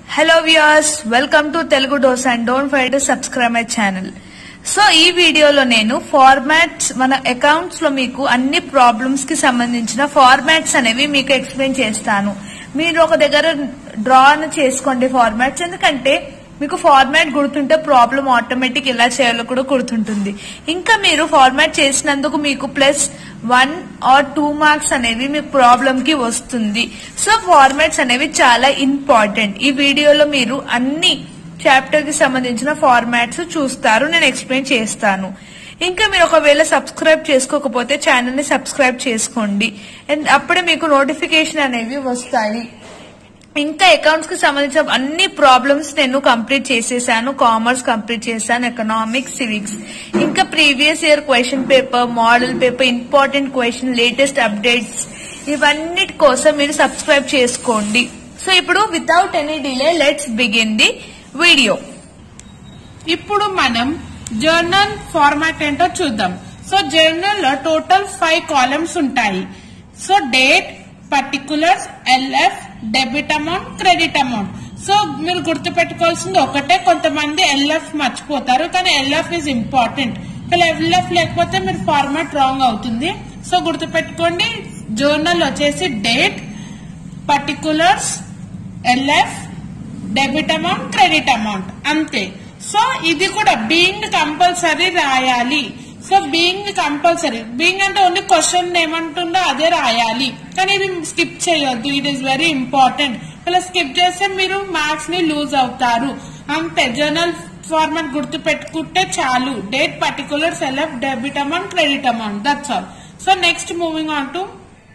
hello viewers welcome to Telugu dose and don't fight subscribe my channel so ఈ వీడియోలో నేను formats మన accounts లో మీకు అన్ని ప్రాబ్లమ్స్ కి సంబంధించిన ఫార్మాట్స్ అనేవి మీకు ఎక్స్ప్లెయిన్ చేస్తాను మీరు ఒక దగ్గర డ్రా చేసుకోండి ఫార్మాట్స్ ఎందుకంటే మీకు ఫార్మాట్ గుర్తుంటే ప్రాబ్లం ఆటోమేటిక్ ఎలా చేయాలో కూడా గుర్తుంటుంది ఇంకా మీరు ఫార్మాట్ చేసినందుకు మీకు plus one or two marks అనేవి మీ ప్రాబ్లం కి వస్తుంది సో ఫార్మాట్స్ అనేవి చాలా ఇంపార్టెంట్ ఈ వీడియోలో మీరు అన్ని చాప్టర్ కి సంబంధించిన ఫార్మాట్స్ చూస్తారు నేను ఎక్స్ప్లెయిన్ చేస్తాను ఇంకా మీరు ఒకవేళ సబ్స్క్రైబ్ చేసుకోకపోతే ఛానల్ ని సబ్స్క్రైబ్ చేసుకోండి అండ్ అప్పుడే మీకు నోటిఫికేషన్ అనేవి వస్తాయి ఇంకా అకౌంట్స్ కి సంబంధించిన అన్ని ప్రాబ్లమ్స్ నేను కంప్లీట్ చేసేసాను కామర్స్ కంప్లీట్ చేశాను ఎకనామిక్స్ సివిక్స్ ఇంకా previous year question paper model paper important question latest updates ఇవన్నిటి కోసం మీరు సబ్స్క్రైబ్ చేసుకోండి సో ఇప్పుడు without any delay let's begin the video ఇప్పుడు మనం జర్నల్ ఫార్మాట్ ఏంటో చూద్దాం సో జర్నల్ లో టోటల్ ఫైవ్ కాలమ్స్ ఉంటాయి so date particulars LF debit amount credit amount so మీరు గుర్తుపెట్టుకోవాల్సింది ఒకటే కొంతమంది ఎల్ఎఫ్ మర్చిపోతారు కానీ ఎల్ఎఫ్ ఇస్ ఇంపార్టెంట్ ఎల్ఎఫ్ లేకపోతే మీరు ఫార్మాట్ రాంగ్ అవుతుంది సో గుర్తుపెట్టుకోండి జర్నల్ వచ్చేసి date particulars LF debit amount credit amount అంతే సో ఇది కూడా బీయింగ్ కంపల్సరీ రాయాలి సో బీయింగ్ కంపల్సరీ బీయింగ్ అంటే ఓన్లీ క్వశ్చన్ ఏమంటుందో అదే రాయాలి కానీ ఇది స్కిప్ చేయొద్దు ఇట్ ఈస్ వెరీ ఇంపార్టెంట్ ఇలా స్కిప్ చేస్తే మీరు మార్క్స్ ని లూజ్ అవుతారు అంతే జర్నల్ ఫార్మాట్ గుర్తు పెట్టుకుంటే చాలు date particular LF debit amount credit amount that's all so next moving on to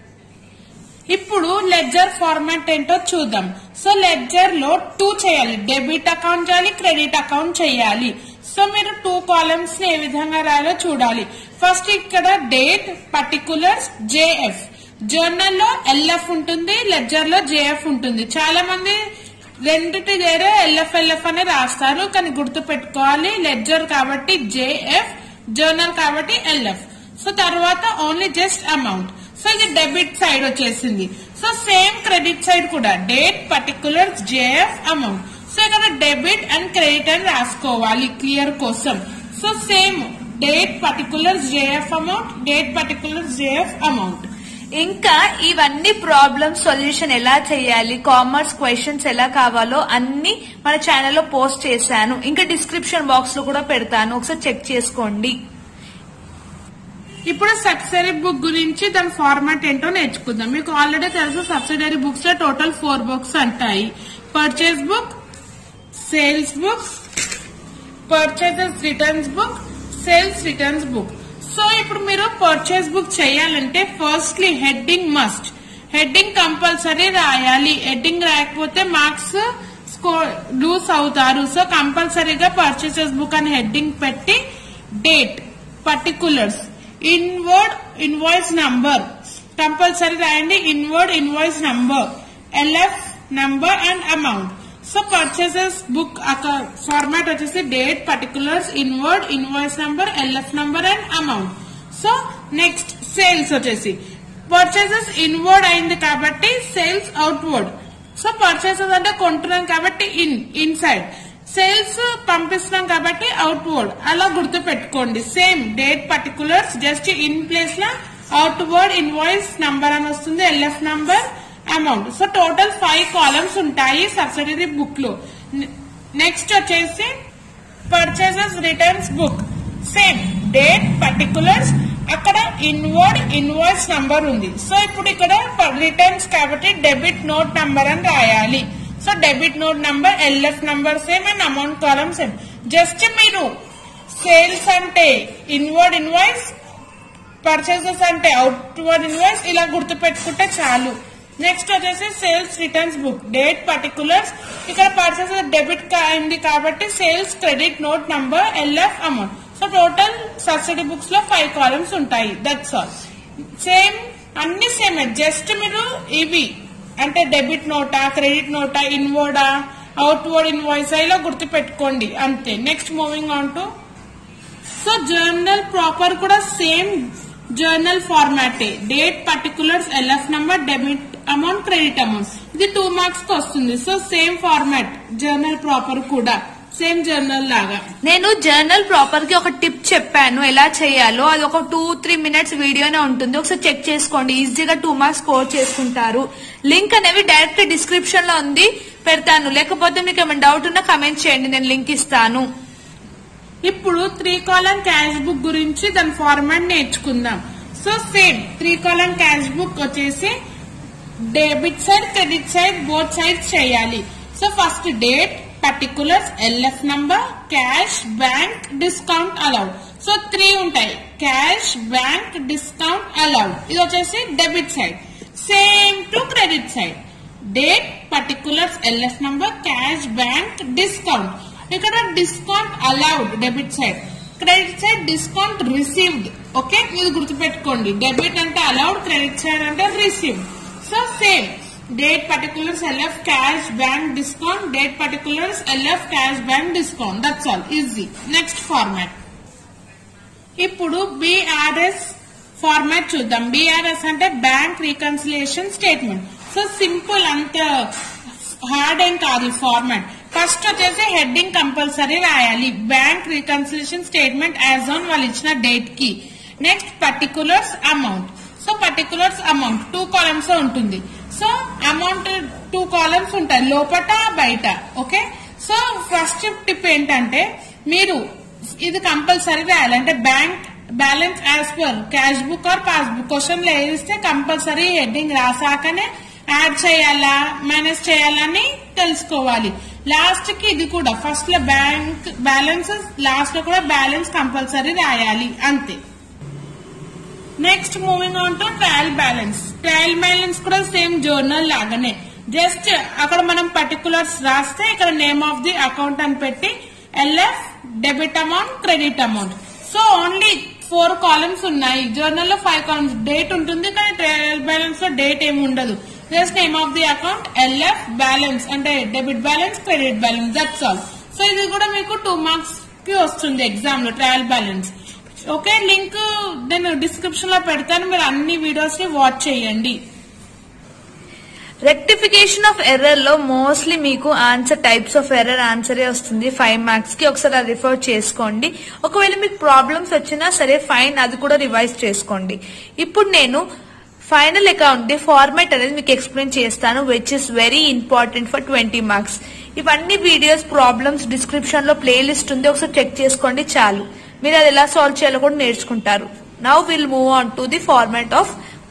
ఇప్పుడు లెడ్జర్ ఫార్మాట్ ఏంటో చూద్దాం సో లెడ్జర్ లో టూ చేయాలి డెబిట్ అకౌంట్ చేయాలి క్రెడిట్ అకౌంట్ చేయాలి సో మీరు టూ కాలమ్స్ ని ఏ విధంగా రాయాలో చూడాలి ఫస్ట్ ఇక్కడ డేట్ పర్టికులర్స్ జేఎఫ్ జర్నల్ లో ఎల్ఎఫ్ ఉంటుంది లెడ్జర్ లో జేఎఫ్ ఉంటుంది చాలా మంది రెండిటి దగ్గర ఎల్ఎఫ్ ఎల్ఎఫ్ అని రాస్తారు కానీ గుర్తు పెట్టుకోవాలి లెడ్జర్ కాబట్టి జేఎఫ్ జర్నల్ కాబట్టి ఎల్ఎఫ్ సో తర్వాత ఓన్లీ జస్ట్ అమౌంట్ సో ఇది డెబిట్ సైడ్ వచ్చేసింది సో సేమ్ క్రెడిట్ సైడ్ కూడా date particular JF amount so ఇక్కడ డెబిట్ అండ్ క్రెడిట్ అని రాసుకోవాలి క్లియర్ కోసం so same date particular JF amount date particular JF amount ఇంకా ఇవన్నీ ప్రాబ్లమ్స్ సొల్యూషన్ ఎలా చేయాలి కామర్స్ క్వశ్చన్స్ ఎలా కావాలో అన్ని మన ఛానల్లో పోస్ట్ చేశాను ఇంకా డిస్క్రిప్షన్ బాక్స్ లో కూడా పెడతాను ఒకసారి చెక్ చేసుకోండి ఇప్పుడు సబ్సిడరీ బుక్ గురించి దాని ఫార్మాట్ ఏంటో నేర్చుకుందాం మీకు ఆల్రెడీ తెలుసు సబ్సిడరీ బుక్స్ లో టోటల్ ఫోర్ బుక్స్ అంటాయి purchase book sales book purchases returns book sales returns book so ఇప్పుడు మీరు పర్చేస్ బుక్ చేయాలంటే firstly heading must heading compulsory రాయాలి హెడ్డింగ్ రాయకపోతే మార్క్స్ లూస్ అవుతారు సో కంపల్సరీగా పర్చేసెస్ బుక్ అని హెడ్డింగ్ పెట్టి date particulars inward invoice number compulsory రాయండి inward invoice number LF number and amount so purchases book format వచ్చేసి date particulars inward invoice number LF number and amount so next sales వచ్చేసి purchases inward అయింది కాబట్టి sales outward so purchases అంటే కొంటున్నాం కాబట్టి in inside sales పంపిస్తున్నాం కాబట్టి outward అలా గుర్తు పెట్టుకోండి same date particulars just in place లో అవుట్వర్డ్ ఇన్వాయిస్ నంబర్ అని వస్తుంది LF number amount so total five columns ఉంటాయి సబ్సిడరీ బుక్ లో నెక్స్ట్ వచ్చేసి purchases returns book same date particulars అక్కడ ఇన్వర్డ్ ఇన్వాయిస్ నంబర్ ఉంది సో ఇప్పుడు ఇక్కడ రిటర్న్స్ కాబట్టి డెబిట్ నోట్ నంబర్ అని రాయాలి so debit note number LF number same and amount column same just మీరు సేల్స్ అంటే ఇన్వర్డ్ ఇన్వాయిస్ పర్చేసెస్ అంటే అవుట్వర్డ్ ఇన్వాయిస్ ఇలా గుర్తు పెట్టుకుంటే చాలు నెక్స్ట్ వచ్చేసి sales returns book date particulars ఇక్కడ పర్చేసెస్ డెబిట్ అయింది కాబట్టి sales credit note number LF amount so total subsidy books లో ఫైవ్ కాలమ్స్ ఉంటాయి దట్స్ ఆల్ సేమ్ అన్ని సేమ్ జస్ట్ మీరు ఇవి అంటే డెబిట్ నోటా క్రెడిట్ నోటా ఇన్వర్డా అవుట్వర్డ్ ఇన్వాయిస్ ఇలా గుర్తు పెట్టుకోండి అంతే next moving on to so journal proper కూడా సేమ్ జర్నల్ ఫార్మాటే date particulars LF number debit amount credit amount ఇది టూ మార్క్స్ కి వస్తుంది so same format journal proper కూడా సేమ్ జర్నల్ లాగా నేను జర్నల్ ప్రాపర్ కి ఒక టిప్ చెప్పాను ఎలా చేయాలో అది ఒక టూ త్రీ మినిట్స్ వీడియోనే ఉంటుంది ఒకసారి చెక్ చేసుకోండి ఈజీగా టూ మార్క్స్ స్కోర్ చేసుకుంటారు లింక్ అనేవి డైరెక్ట్ డిస్క్రిప్షన్ లో ఉంది పెడతాను లేకపోతే మీకు ఏమైనా డౌట్ ఉన్నా కమెంట్ చేయండి నేను లింక్ ఇస్తాను ఇప్పుడు త్రీ కాలమ్ క్యాష్ బుక్ గురించి దాని ఫార్మాట్ నేర్చుకుందాం so same three column cash book వచ్చేసి debit side credit side both sides చేయాలి so first date particulars LF number cash bank discount allowed so three ఉంటాయి క్యాష్ బ్యాంక్ డిస్కౌంట్ అలౌడ్ ఇది వచ్చేసి debit side same to credit side date particulars LF number cash bank discount ఇక్కడ discount allowed debit side credit side discount received okay ఇది గుర్తుపెట్టుకోండి debit అంటే allowed credit side అంటే received so same date particulars LF cash bank discount date particulars LF cash bank discount that's all easy next format ఇప్పుడు BRS format చూద్దాం BRS అంటే bank reconciliation statement so simple అంత hard ఏం కాదు format first వచ్చేసి heading compulsory రాయాలి bank reconciliation statement as on వాళ్ళు ఇచ్చిన డేట్ కి next particulars amount so particulars amount two columns ఉంటుంది సో అమౌంట్ టూ కాలమ్స్ ఉంటాయి లోపట బయట ఓకే సో ఫస్ట్ టిప్ ఏంటంటే మీరు ఇది కంపల్సరీ రాయాలి అంటే bank balance as per cash book or passbook question లో ఏదిస్తే కంపల్సరీ హెడ్డింగ్ రాసాకనే యాడ్ చేయాలా మైనస్ చేయాలని తెలుసుకోవాలి లాస్ట్ కి ఇది కూడా ఫస్ట్ లో బ్యాంక్ బ్యాలెన్స్ లాస్ట్ లో కూడా బ్యాలెన్స్ కంపల్సరీ రాయాలి అంతే next moving on to trial balance trial balance కూడా సేమ్ జర్నల్ లాగానే జస్ట్ అక్కడ మనం పర్టికులర్స్ రాస్తే ఇక్కడ నేమ్ ఆఫ్ ది అకౌంట్ అని పెట్టి LF debit amount credit amount so only four columns ఉన్నాయి జర్నల్ లో ఫైవ్ కాలమ్స్ డేట్ ఉంటుంది కానీ ట్రయల్ బ్యాలెన్స్ లో డేట్ ఏమి ఉండదు just name of the account LF balance అంటే debit balance credit balance that's all so ఇది కూడా మీకు టూ మార్క్స్ కి వస్తుంది ఎగ్జామ్ లో ట్రయల్ బ్యాలెన్స్ ఓకే లింక్ నేను డిస్క్రిప్షన్ లో పెడతాను మీరు అన్ని వీడియోస్ ని వాచ్ చేయండి రెక్టిఫికేషన్ ఆఫ్ ఎర్రర్ లో మోస్ట్లీ మీకు ఆన్సర్ టైప్స్ ఆఫ్ ఎర్రర్ ఆన్సరే వస్తుంది ఫైవ్ మార్క్స్ కి ఒకసారి అది రిఫర్ చేసుకోండి ఒకవేళ మీకు ప్రాబ్లమ్స్ వచ్చినా సరే ఫైన్ అది కూడా రివైజ్ చేసుకోండి ఇప్పుడు నేను ఫైనల్ అకౌంట్ ది ఫార్మాట్ అనేది మీకు ఎక్స్ప్లెయిన్ చేస్తాను which is very important for twenty marks ఇవన్నీ వీడియోస్ ప్రాబ్లమ్స్ డిస్క్రిప్షన్ లో ప్లేలిస్ట్ ఉంది ఒకసారి చెక్ చేసుకోండి చాలు మీరు అది ఎలా సాల్వ్ చేయాలో కూడా నేర్చుకుంటారు now will move on to the format of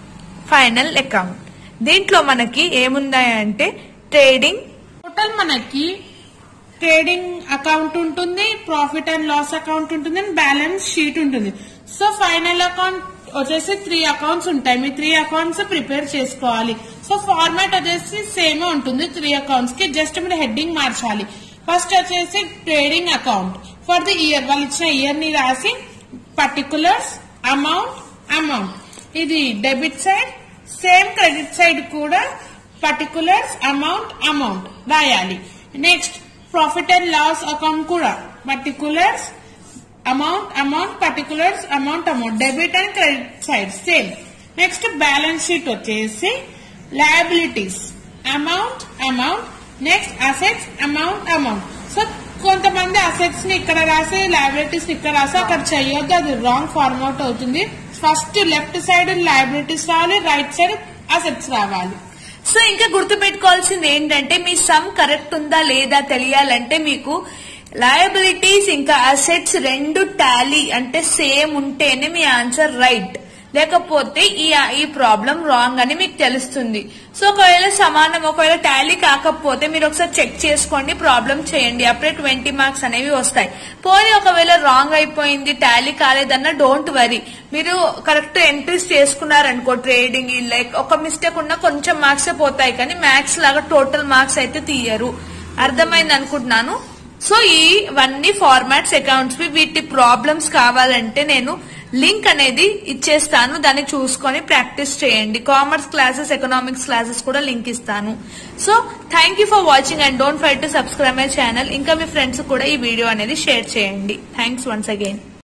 final account దీంట్లో మనకి ఏమున్నాయంటే ట్రేడింగ్ టోటల్ మనకి ట్రేడింగ్ అకౌంట్ ఉంటుంది ప్రాఫిట్ అండ్ లాస్ అకౌంట్ ఉంటుంది అండ్ బ్యాలెన్స్ షీట్ ఉంటుంది సో ఫైనల్ అకౌంట్ వచ్చేసి త్రీ అకౌంట్స్ ఉంటాయి మీ త్రీ అకౌంట్స్ ప్రిపేర్ చేసుకోవాలి సో ఫార్మాట్ వచ్చేసి సేమ్ ఉంటుంది త్రీ అకౌంట్స్ కి జస్ట్ మీరు హెడ్డింగ్ మార్చాలి ఫస్ట్ వచ్చేసి trading account for the year వాళ్ళు ఇచ్చిన ఇయర్ ని రాసి పర్టికులర్స్ అమౌంట్ అమౌంట్ ఇది debit side same credit side కూడా పర్టికులర్స్ అమౌంట్ అమౌంట్ రాయాలి next profit and loss account కూడా particulars amount amount particulars amount amount debit and credit side same next balance sheet వచ్చేసి liabilities amount amount next assets amount amount so కొంతమంది assets ని ఇక్కడ రాసి liabilities ని ఇక్కడ రాసి అక్కడ చెయ్యొద్దు అది రాంగ్ ఫార్మాట్ అవుతుంది ఫస్ట్ లెఫ్ట్ సైడ్ లయబిలిటీస్ రావాలి రైట్ సైడ్ అసెట్స్ రావాలి సో ఇంకా గుర్తుపెట్టుకోవాల్సింది ఏంటంటే మీ సమ్ కరెక్ట్ ఉందా లేదా తెలియాలంటే మీకు లయబిలిటీస్ ఇంకా అసెట్స్ రెండు టాలీ అంటే సేమ్ ఉంటేనే మీ ఆన్సర్ రైట్ లేకపోతే ఈ ఈ ప్రాబ్లం రాంగ్ అని మీకు తెలుస్తుంది సో ఒకవేళ సమానం ఒకవేళ టాలీ కాకపోతే మీరు ఒకసారి చెక్ చేసుకోండి ప్రాబ్లం చేయండి అప్పుడే ట్వంటీ మార్క్స్ అనేవి వస్తాయి పోనీ ఒకవేళ రాంగ్ అయిపోయింది టాలీ కాలేదన్న డోంట్ వరీ మీరు కరెక్ట్ ఎంట్రీస్ చేసుకున్నారనుకో ట్రేడింగ్ లైక్ ఒక మిస్టేక్ ఉన్నా కొంచెం మార్క్స్ పోతాయి కానీ మ్యాథ్స్ లాగా టోటల్ మార్క్స్ అయితే తీయరు అర్థమైంది అనుకుంటున్నాను సో ఇవన్నీ ఫార్మాట్స్ అకౌంట్స్ వీటి ప్రాబ్లమ్స్ కావాలంటే నేను లింక్ అనేది ఇచ్చేస్తాను దాన్ని చూసుకొని ప్రాక్టీస్ చేయండి కామర్స్ క్లాసెస్ ఎకనామిక్స్ క్లాసెస్ కూడా లింక్ ఇస్తాను so thank you for watching and don't forget to subscribe my channel ఇంకా మీ ఫ్రెండ్స్ కూడా ఈ వీడియో అనేది షేర్ చేయండి థ్యాంక్స్ వన్స్ అగైన్